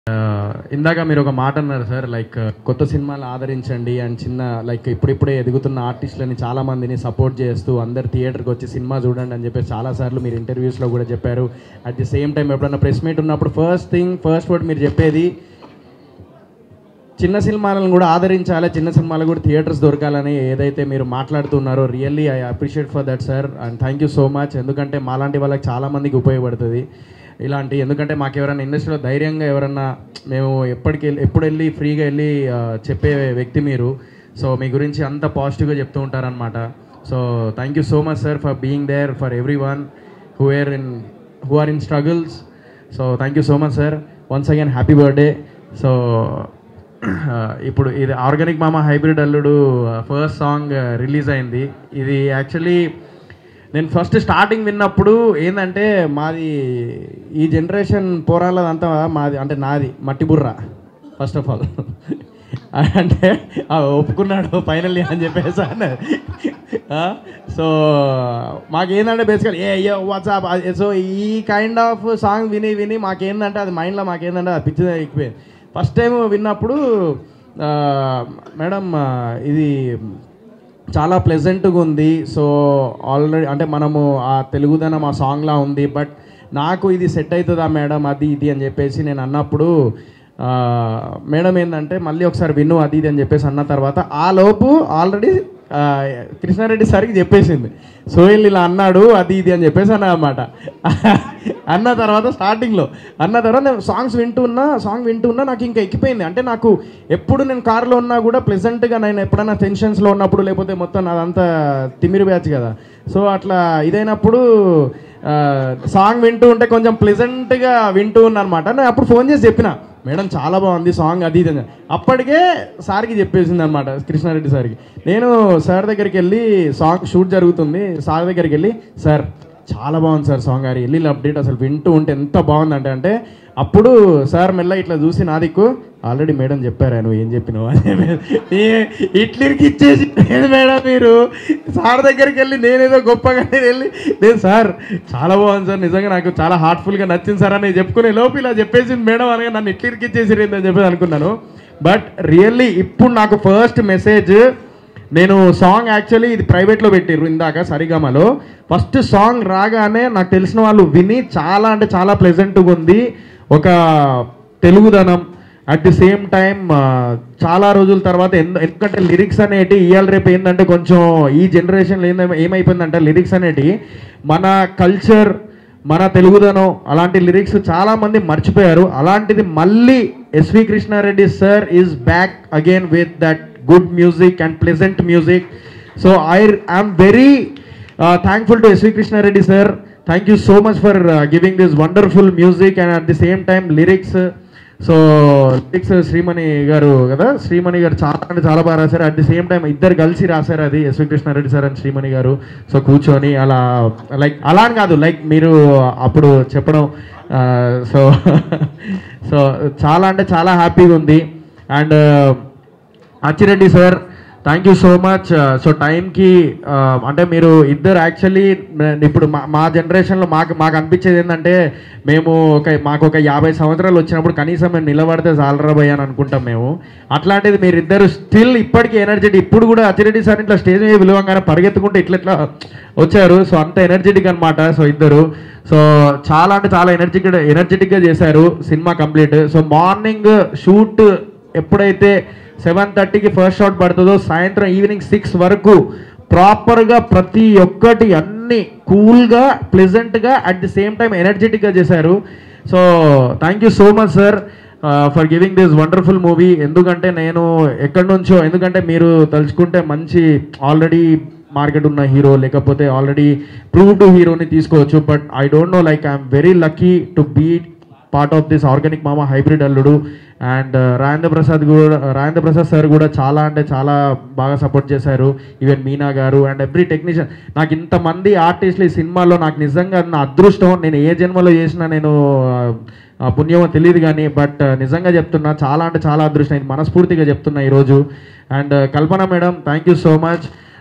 ఇందాక మీరు ఒక మాట అన్నారు సార్ లైక్ కొత్త సినిమాలు ఆదరించండి అండ్ చిన్న లైక్ ఇప్పుడిప్పుడే ఎదుగుతున్న ఆర్టిస్టులని చాలా మందిని సపోర్ట్ చేస్తూ అందరు థియేటర్కి వచ్చి సినిమా చూడండి అని చెప్పేసి చాలాసార్లు మీరు ఇంటర్వ్యూస్లో కూడా చెప్పారు అట్ ది సేమ్ టైం ఎప్పుడన్నా ప్రెస్ మీట్ ఉన్నప్పుడు ఫస్ట్ థింగ్ ఫస్ట్ వర్డ్ మీరు చెప్పేది చిన్న సినిమాలను కూడా ఆదరించాలి చిన్న సినిమాలు కూడా థియేటర్స్ దొరకాలని ఏదైతే మీరు మాట్లాడుతున్నారో really I appreciate for that sir and thank you so much ఎందుకంటే మాలాంటి వాళ్ళకి చాలా మందికి ఉపయోగపడుతుంది ఇలాంటి ఎందుకంటే మాకు ఎవరైనా ఇండస్ట్రీలో ధైర్యంగా ఎవరన్నా మేము ఎప్పటికి వెళ్ళి ఎప్పుడు వెళ్ళి ఫ్రీగా వెళ్ళి ఆ, చెప్పే వ్యక్తి మీరు సో మీ గురించి అంత పాజిటివ్గా చెప్తూ ఉంటారనమాట so thank you so much sir for being there for everyone who are in who are in struggles so thank you so much sir once again happy birthday so ఇప్పుడు ఇది organic మామ hybrid అల్లుడు first song release అయింది ఇది actually నేను first starting విన్నప్పుడు ఏంటంటే మాది ఈ జనరేషన్ పోరాలదంతా మాది అంటే నాది మట్టి బుర్ర ఫస్ట్ ఆఫ్ ఆల్ అంటే ఆ, ఒప్పుకున్నాడు ఫైనల్లీ అని చెప్పేసి అన్నది సో మాకేందంటే బేసికల్ ఏ అయ్యో వాట్సాప్ సో ఈ కైండ్ ఆఫ్ సాంగ్ విని విని మాకేందంటే అది మైండ్లో మాకేందంటే అది పిచ్చి ఎక్కిపోయింది ఫస్ట్ టైం విన్నప్పుడు ఆ, మేడం ఆ, ఇది చాలా ప్లెజెంట్గా ఉంది సో ఆల్రెడీ అంటే మనము ఆ తెలుగుదనం ఆ సాంగ్లా ఉంది బట్ నాకు ఇది సెట్ అవుతుందా మేడం అది ఇది అని చెప్పేసి నేను అన్నప్పుడు ఆ, మేడం ఏంటంటే మళ్ళీ ఒకసారి విను అది ఇది అని చెప్పేసి అన్న తర్వాత ఆ లోపు ఆల్రెడీ కృష్ణారెడ్డి సార్కి చెప్పేసింది సోహిల్ ఇలా అన్నాడు అది ఇది అని చెప్పేసి అన్న అనమాట అన్న తర్వాత స్టార్టింగ్లో అన్న తర్వాత నేను సాంగ్స్ వింటున్నా సాంగ్ వింటున్నా నాకు ఇంకా ఎక్కిపోయింది అంటే నాకు ఎప్పుడు నేను కార్లో ఉన్నా కూడా ప్లెజెంట్గా నేను ఎప్పుడైనా టెన్షన్స్లో ఉన్నప్పుడు లేకపోతే మొత్తం అదంతా తిమిరి బ్యాచ్ కదా సో అట్లా ఇదైనప్పుడు ఆ, సాంగ్ వింటూ ఉంటే కొంచెం ప్లెజెంట్గా వింటూ ఉన్నా అనమాట నేను అప్పుడు ఫోన్ చేసి చెప్పిన మేడం చాలా బాగుంది సాంగ్ అది ఇది అని. అప్పటికే సార్కి చెప్పేసింది అనమాట కృష్ణారెడ్డి సార్కి నేను సార్ దగ్గరికి వెళ్ళి సాంగ్ షూట్ జరుగుతుంది సార్ దగ్గరికి వెళ్ళి సార్ చాలా బాగుంది సార్ సాంగ్ గారి వెళ్ళి అప్డేట్ అసలు వింటూ ఉంటే ఎంత బాగుందంటే అంటే అప్పుడు సార్ మెల్ల ఇట్లా చూసి నా దిక్కు ఆల్రెడీ మేడం చెప్పారా నువ్వు ఏం చెప్పినావు అదే ఇట్లిరికి ఇచ్చేసి లేదు మేడం మీరు సార్ దగ్గరికి వెళ్ళి నేనేదో గొప్పగా నేను వెళ్ళి లేదు సార్ చాలా బాగుంది సార్ నిజంగా నాకు చాలా హార్ట్ఫుల్గా నచ్చింది సార్ అని చెప్పుకునే లోపు ఇలా చెప్పేసింది మేడం అనగా నన్ను ఇట్లిరికి ఇచ్చేసి అని చెప్పేసి అనుకున్నాను బట్ రియల్లీ ఇప్పుడు నాకు ఫస్ట్ మెసేజ్ నేను సాంగ్ యాక్చువల్లీ ఇది ప్రైవేట్లో పెట్టిర్రు ఇందాక సరిగమలో ఫస్ట్ సాంగ్ రాగానే నాకు తెలిసిన వాళ్ళు విని చాలా అంటే చాలా ప్లెజెంట్గా ఉంది ఒక తెలుగుదనం అట్ ది సేమ్ టైం చాలా రోజుల తర్వాత ఎందు ఎందుకంటే లిరిక్స్ అనేటి ఇవాళ రేపు ఏంటంటే కొంచెం ఈ జనరేషన్లో ఏంద ఏమైపోయిందంటే లిరిక్స్ అనేటి మన కల్చర్ మన తెలుగుదనం అలాంటి లిరిక్స్ చాలా మంది మర్చిపోయారు అలాంటిది మళ్ళీ S V Krishna Reddy sir is back again with that good music and pleasant music so I I'm very thankful to S V Krishna Reddy sir thank you so much for giving this wonderful music and at the same time lyrics so lyrics Srimani గారు కదా శ్రీమణి గారు చాలా అంటే చాలా బాగా రాశారు at the same time ఇద్దరు కలిసి రాశారు అది S V Krishna Reddy sir and Srimani గారు సో కూర్చొని అలా లైక్ అలా అని కాదు లైక్ మీరు అప్పుడు చెప్పడం సో సో చాలా అంటే చాలా హ్యాపీగా ఉంది and Achi Reddy sir thank you so much so టైంకి అంటే మీరు ఇద్దరు యాక్చువల్లీ ఇప్పుడు మా మా జనరేషన్లో మాకు మాకు అనిపించేది ఏంటంటే మేము ఒక మాకు ఒక యాభై సంవత్సరాలు వచ్చినప్పుడు కనీసం మేము నిలబడితే చాలరా భయ్ అని అనుకుంటాం మేము అట్లాంటిది మీరిద్దరు స్టిల్ ఇప్పటికీ ఎనర్జెటిక్ ఇప్పుడు కూడా అచ్చిరెడ్డి సార్ ఇట్లా స్టేజ్ మీద విలువంగానే పరిగెత్తుకుంటే ఇట్లా ఇట్లా వచ్చారు సో అంత ఎనర్జెటిక్ అనమాట సో ఇద్దరు సో చాలా అంటే చాలా ఎనర్జెటిక్ ఎనర్జెటిక్గా చేశారు cinema complete so morning shoot ఎప్పుడైతే సెవెన్ థర్టీకి ఫస్ట్ షాట్ పడుతుందో సాయంత్రం ఈవినింగ్ సిక్స్ వరకు ప్రాపర్గా ప్రతి ఒక్కటి అన్ని కూల్గా ప్లెజెంట్గా అట్ ది సేమ్ టైం ఎనర్జెటిక్గా చేశారు so thank you so much sir for giving this wonderful movie ఎందుకంటే నేను ఎక్కడి నుంచో ఎందుకంటే మీరు తలుచుకుంటే మంచి ఆల్రెడీ మార్కెట్ ఉన్న హీరో లేకపోతే ఆల్రెడీ ప్రూవ్డ్ హీరోని తీసుకోవచ్చు but I don't know like I'm very lucky to be part of this organic మామ హైబ్రిడ్ అల్లుడు అండ్ రాజేంద్ర ప్రసాద్ కూడా రాజేంద్ర ప్రసాద్ సార్ కూడా చాలా అంటే చాలా బాగా సపోర్ట్ చేశారు ఈవెన్ మీనా గారు అండ్ ఎవ్రీ టెక్నీషియన్ నాకు ఇంతమంది ఆర్టిస్టులు ఈ సినిమాలో నాకు నిజంగా నా అదృష్టం నేను ఏ జన్మలో చేసినా నేను ఆ, పుణ్యమో తెలియదు కానీ బట్ నిజంగా చెప్తున్నా చాలా అంటే చాలా అదృష్టం ఇది మనస్ఫూర్తిగా చెప్తున్నా ఈరోజు and Kalpana madam thank you so much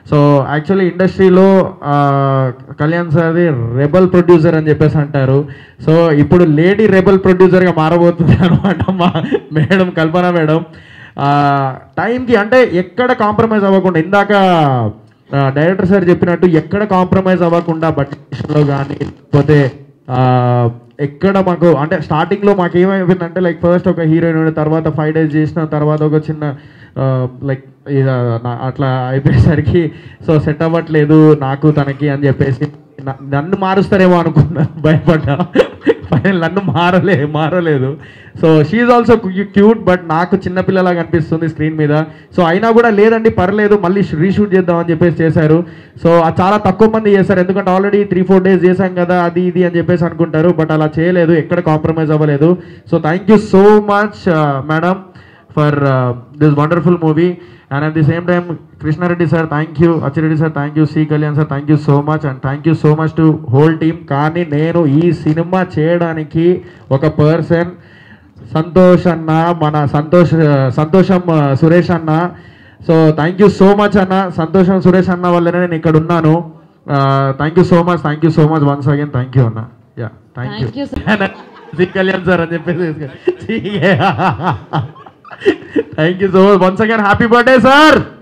so actually ఇండస్ట్రీలో కళ్యాణ్ సార్ది రెబల్ ప్రొడ్యూసర్ అని చెప్పేసి అంటారు సో ఇప్పుడు లేడీ రెబల్ ప్రొడ్యూసర్గా మారబోతుంది అనమాట మా మేడం కల్పన మేడం టైంకి అంటే ఎక్కడ కాంప్రమైజ్ అవ్వకుండా ఇందాక డైరెక్టర్ సార్ చెప్పినట్టు ఎక్కడ కాంప్రమైజ్ అవ్వకుండా బడ్జెట్లో కానీ లేకపోతే ఆ, ఎక్కడ మాకు అంటే స్టార్టింగ్లో మాకు ఏమైపోయిందంటే లైక్ ఫస్ట్ ఒక హీరోయిన్ ఉండే తర్వాత ఫైవ్ డేస్ చేసిన తర్వాత ఒక చిన్న లైక్ అట్లా అయిపోయేసరికి సో సెట్ అవ్వట్లేదు నాకు తనకి అని చెప్పేసి న- నన్ను మారుస్తారేమో అనుకున్నా భయపడ్డా ఫైనల్ నన్ను మారలే మారలేదు so she also cute but నాకు చిన్నపిల్లలాగా అనిపిస్తుంది స్క్రీన్ మీద సో అయినా కూడా లేదండి పర్లేదు మళ్ళీ రీషూట్ చేద్దామని చెప్పేసి చేశారు సో అది చాలా తక్కువ మంది చేశారు ఎందుకంటే ఆల్రెడీ త్రీ ఫోర్ డేస్ చేశాం కదా అది ఇది అని చెప్పేసి అనుకుంటారు బట్ అలా చేయలేదు ఎక్కడ కాంప్రమైజ్ అవ్వలేదు so thank you so much madam for this wonderful movie and at the same time Krishna Reddy sir thank you Achi Reddy sir thank you C Kalyan sir thank you so much and thank you so much to whole team కానీ నేను ఈ cinema చేయడానికి ఒక person Santosh అన్న మన సంతోష్ సంతోషం ఆ, సురేష్ అన్న so thank you so much అన్న సంతోషం సురేష్ అన్న వల్లనే నేను ఇక్కడ ఉన్నాను thank you so much thank you so much once again thank you అన్న yeah thank Thank you you, sir. C Kalyan sir అని చెప్పేసి thank you so much once again happy birthday sir